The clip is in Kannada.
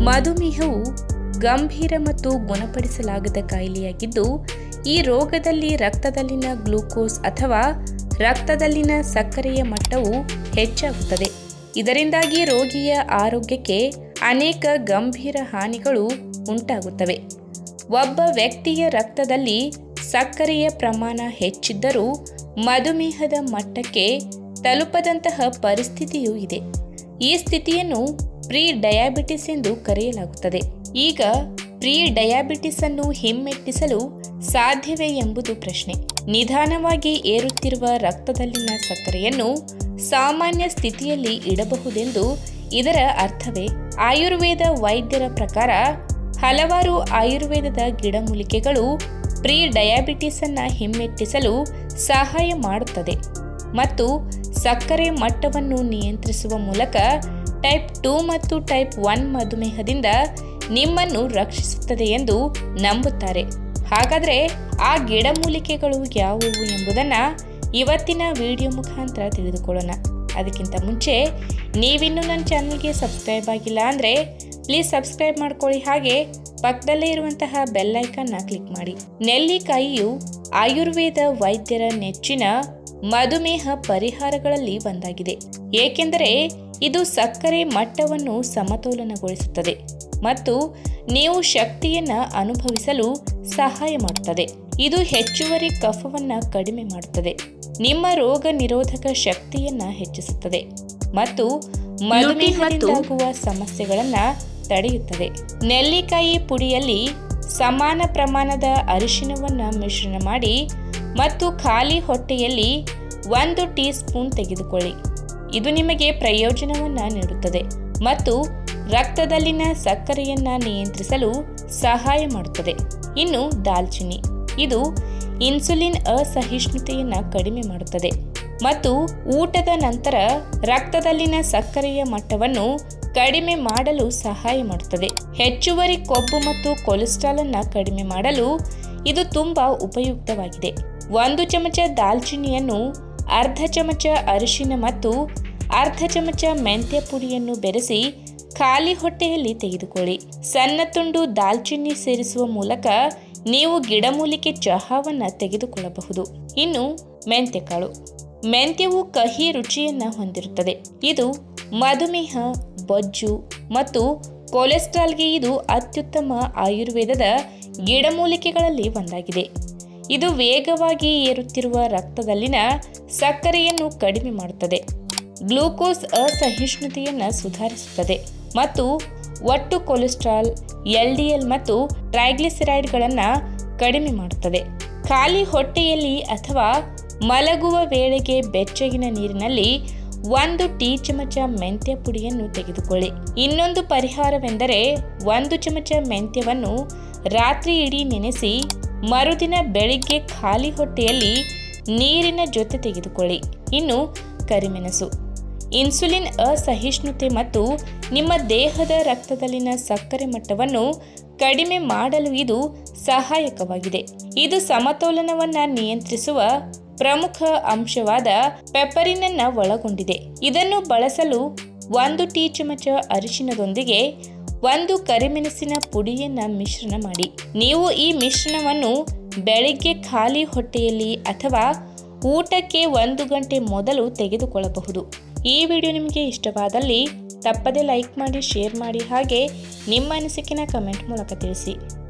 ಮಧುಮೇಹವು ಗಂಭೀರ ಮತ್ತು ಗುಣಪಡಿಸಲಾಗದ ಕಾಯಿಲೆಯಾಗಿದ್ದು ಈ ರೋಗದಲ್ಲಿ ರಕ್ತದಲ್ಲಿನ ಗ್ಲೂಕೋಸ್ ಅಥವಾ ರಕ್ತದಲ್ಲಿನ ಸಕ್ಕರೆಯ ಮಟ್ಟವು ಹೆಚ್ಚಾಗುತ್ತದೆ ಇದರಿಂದಾಗಿ ರೋಗಿಯ ಆರೋಗ್ಯಕ್ಕೆ ಅನೇಕ ಗಂಭೀರ ಹಾನಿಗಳು ಉಂಟಾಗುತ್ತವೆ ಒಬ್ಬ ವ್ಯಕ್ತಿಯ ರಕ್ತದಲ್ಲಿ ಸಕ್ಕರೆಯ ಪ್ರಮಾಣ ಹೆಚ್ಚಿದ್ದರೂ ಮಧುಮೇಹದ ಮಟ್ಟಕ್ಕೆ ತಲುಪದಂತಹ ಪರಿಸ್ಥಿತಿಯೂ ಇದೆ ಈ ಸ್ಥಿತಿಯನ್ನು ಪ್ರೀ ಡಯಾಬಿಟಿಸ್ ಎಂದು ಕರೆಯಲಾಗುತ್ತದೆ ಈಗ ಪ್ರೀ ಡಯಾಬಿಟಿಸ್ ಅನ್ನು ಹಿಮ್ಮೆಟ್ಟಿಸಲು ಸಾಧ್ಯವೇ ಎಂಬುದು ಪ್ರಶ್ನೆ ನಿಧಾನವಾಗಿ ಏರುತ್ತಿರುವ ರಕ್ತದಲ್ಲಿನ ಸಕ್ಕರೆಯನ್ನು ಸಾಮಾನ್ಯ ಸ್ಥಿತಿಯಲ್ಲಿ ಇಡಬಹುದೆಂದು ಇದರ ಅರ್ಥವೇ ಆಯುರ್ವೇದ ವೈದ್ಯರ ಪ್ರಕಾರ ಹಲವಾರು ಆಯುರ್ವೇದದ ಗಿಡಮೂಲಿಕೆಗಳು ಪ್ರೀ ಡಯಾಬಿಟಿಸ್ ಅನ್ನ ಹಿಮ್ಮೆಟ್ಟಿಸಲು ಸಹಾಯ ಮಾಡುತ್ತದೆ ಮತ್ತು ಸಕ್ಕರೆ ಮಟ್ಟವನ್ನು ನಿಯಂತ್ರಿಸುವ ಮೂಲಕ ಟೈಪ್ ಟೂ ಮತ್ತು ಟೈಪ್ ಒನ್ ಮಧುಮೇಹದಿಂದ ನಿಮ್ಮನ್ನು ರಕ್ಷಿಸುತ್ತದೆ ಎಂದು ನಂಬುತ್ತಾರೆ ಹಾಗಾದರೆ ಆ ಗಿಡಮೂಲಿಕೆಗಳು ಯಾವುವು ಎಂಬುದನ್ನು ಇವತ್ತಿನ ವಿಡಿಯೋ ಮುಖಾಂತರ ತಿಳಿದುಕೊಳ್ಳೋಣ ಅದಕ್ಕಿಂತ ಮುಂಚೆ ನೀವಿನ್ನೂ ನನ್ನ ಚಾನಲ್ಗೆ ಸಬ್ಸ್ಕ್ರೈಬ್ ಆಗಿಲ್ಲ ಅಂದರೆ ಪ್ಲೀಸ್ ಸಬ್ಸ್ಕ್ರೈಬ್ ಮಾಡ್ಕೊಳ್ಳಿ ಹಾಗೆ ಪಕ್ಕದಲ್ಲೇ ಇರುವಂತಹ ಬೆಲ್ ಐಕನ್ನ ಕ್ಲಿಕ್ ಮಾಡಿ ನೆಲ್ಲಿಕಾಯಿಯು ಆಯುರ್ವೇದ ವೈದ್ಯರ ನೆಚ್ಚಿನ ಮಧುಮೇಹ ಪರಿಹಾರಗಳಲ್ಲಿ ಒಂದಾಗಿದೆ ಏಕೆಂದರೆ ಇದು ಸಕ್ಕರೆ ಮಟ್ಟವನ್ನು ಸಮತೋಲನಗೊಳಿಸುತ್ತದೆ ಮತ್ತು ನೀವು ಶಕ್ತಿಯನ್ನ ಅನುಭವಿಸಲು ಸಹಾಯ ಮಾಡುತ್ತದೆ ಇದು ಹೆಚ್ಚುವರಿ ಕಫವನ್ನ ಕಡಿಮೆ ಮಾಡುತ್ತದೆ ನಿಮ್ಮ ರೋಗ ನಿರೋಧಕ ಶಕ್ತಿಯನ್ನ ಹೆಚ್ಚಿಸುತ್ತದೆ ಮತ್ತು ಮಧುಮೇಹದಿಂದಾಗುವ ಸಮಸ್ಯೆಗಳನ್ನ ತಡೆಯುತ್ತದೆ ನೆಲ್ಲಿಕಾಯಿ ಪುಡಿಯಲ್ಲಿ ಸಮಾನ ಪ್ರಮಾಣದ ಅರಿಶಿನವನ್ನ ಮಿಶ್ರಣ ಮಾಡಿ ಮತ್ತು ಖಾಲಿ ಹೊಟ್ಟೆಯಲ್ಲಿ ಒಂದು ಟೀ ಸ್ಪೂನ್ ತೆಗೆದುಕೊಳ್ಳಿ ಇದು ನಿಮಗೆ ಪ್ರಯೋಜನವನ್ನ ನೀಡುತ್ತದೆ ಮತ್ತು ರಕ್ತದಲ್ಲಿನ ಸಕ್ಕರೆಯನ್ನ ನಿಯಂತ್ರಿಸಲು ಸಹಾಯ ಮಾಡುತ್ತದೆ ಇನ್ನು ದಾಲ್ಚಿನ್ನಿ ಇದು ಇನ್ಸುಲಿನ್ ಅಸಹಿಷ್ಣುತೆಯನ್ನ ಕಡಿಮೆ ಮಾಡುತ್ತದೆ ಮತ್ತು ಊಟದ ನಂತರ ರಕ್ತದಲ್ಲಿನ ಸಕ್ಕರೆಯ ಮಟ್ಟವನ್ನು ಕಡಿಮೆ ಮಾಡಲು ಸಹಾಯ ಮಾಡುತ್ತದೆ ಹೆಚ್ಚುವರಿ ಕೊಬ್ಬು ಮತ್ತು ಕೊಲೆಸ್ಟ್ರಾಲ್ ಅನ್ನ ಕಡಿಮೆ ಮಾಡಲು ಇದು ತುಂಬಾ ಉಪಯುಕ್ತವಾಗಿದೆ ಒಂದು ಚಮಚ ದಾಲ್ಚಿನ್ನಿಯನ್ನು ಅರ್ಧ ಚಮಚ ಅರಿಶಿನ ಮತ್ತು ಅರ್ಧ ಚಮಚ ಮೆಂತ್ಯ ಪುಡಿಯನ್ನು ಬೆರೆಸಿ ಖಾಲಿ ಹೊಟ್ಟೆಯಲ್ಲಿ ತೆಗೆದುಕೊಳ್ಳಿ ಸಣ್ಣ ತುಂಡು ದಾಲ್ಚಿನ್ನಿ ಸೇರಿಸುವ ಮೂಲಕ ನೀವು ಗಿಡಮೂಲಿಕೆ ಚಹಾವನ್ನು ತೆಗೆದುಕೊಳ್ಳಬಹುದು ಇನ್ನು ಮೆಂತ್ಯಕಾಳು ಮೆಂತ್ಯವು ಕಹಿ ರುಚಿಯನ್ನ ಹೊಂದಿರುತ್ತದೆ ಇದು ಮಧುಮೇಹ ಬೊಜ್ಜು ಮತ್ತು ಕೊಲೆಸ್ಟ್ರಾಲ್ಗೆ ಇದು ಅತ್ಯುತ್ತಮ ಆಯುರ್ವೇದದ ಗಿಡಮೂಲಿಕೆಗಳಲ್ಲಿ ಒಂದಾಗಿದೆ ಇದು ವೇಗವಾಗಿ ಏರುತ್ತಿರುವ ರಕ್ತದಲ್ಲಿನ ಸಕ್ಕರೆಯನ್ನು ಕಡಿಮೆ ಮಾಡುತ್ತದೆ ಗ್ಲೂಕೋಸ್ ಅಸಹಿಷ್ಣುತೆಯನ್ನು ಸುಧಾರಿಸುತ್ತದೆ ಮತ್ತು ಒಟ್ಟು ಕೊಲೆಸ್ಟ್ರಾಲ್ ಎಲ್ ಡಿ ಎಲ್ ಮತ್ತು ಟ್ರೈಗ್ಲಿಸರೈಡ್ಗಳನ್ನು ಕಡಿಮೆ ಮಾಡುತ್ತದೆ ಖಾಲಿ ಹೊಟ್ಟೆಯಲ್ಲಿ ಅಥವಾ ಮಲಗುವ ವೇಳೆಗೆ ಬೆಚ್ಚಗಿನ ನೀರಿನಲ್ಲಿ ಒಂದು ಟೀ ಚಮಚ ಮೆಂತ್ಯ ಪುಡಿಯನ್ನು ತೆಗೆದುಕೊಳ್ಳಿ ಇನ್ನೊಂದು ಪರಿಹಾರವೆಂದರೆ ಒಂದು ಚಮಚ ಮೆಂತ್ಯವನ್ನು ರಾತ್ರಿ ಇಡೀ ನೆನೆಸಿ ಮರುದಿನ ಬೆಳಿಗ್ಗೆ ಖಾಲಿ ಹೊಟ್ಟೆಯಲ್ಲಿ ನೀರಿನ ಜೊತೆ ತೆಗೆದುಕೊಳ್ಳಿ ಇನ್ನು ಕರಿಮೆಣಸು ಇನ್ಸುಲಿನ್ ಅಸಹಿಷ್ಣುತೆ ಮತ್ತು ನಿಮ್ಮ ದೇಹದ ರಕ್ತದಲ್ಲಿನ ಸಕ್ಕರೆ ಮಟ್ಟವನ್ನು ಕಡಿಮೆ ಮಾಡಲು ಇದು ಸಹಾಯಕವಾಗಿದೆ ಇದು ಸಮತೋಲನವನ್ನ ನಿಯಂತ್ರಿಸುವ ಪ್ರಮುಖ ಅಂಶವಾದ ಪೆಪರಿನನ್ನ ಒಳಗೊಂಡಿದೆ ಇದನ್ನು ಬಳಸಲು ಒಂದು ಟೀ ಚಮಚ ಅರಿಶಿನದೊಂದಿಗೆ ಒಂದು ಕರಿಮೆಣಸಿನ ಪುಡಿಯನ್ನ ಮಿಶ್ರಣ ಮಾಡಿ ನೀವು ಈ ಮಿಶ್ರಣವನ್ನು ಬೆಳಿಗ್ಗೆ ಖಾಲಿ ಹೊಟ್ಟೆಯಲ್ಲಿ ಅಥವಾ ಊಟಕ್ಕೆ ಒಂದು ಗಂಟೆ ಮೊದಲು ತೆಗೆದುಕೊಳ್ಳಬಹುದು ಈ ವಿಡಿಯೋ ನಿಮಗೆ ಇಷ್ಟವಾದಲ್ಲಿ ತಪ್ಪದೇ ಲೈಕ್ ಮಾಡಿ ಶೇರ್ ಮಾಡಿ ಹಾಗೆ ನಿಮ್ಮ ಅನಿಸಿಕೆನ ಕಮೆಂಟ್ ಮೂಲಕ ತಿಳಿಸಿ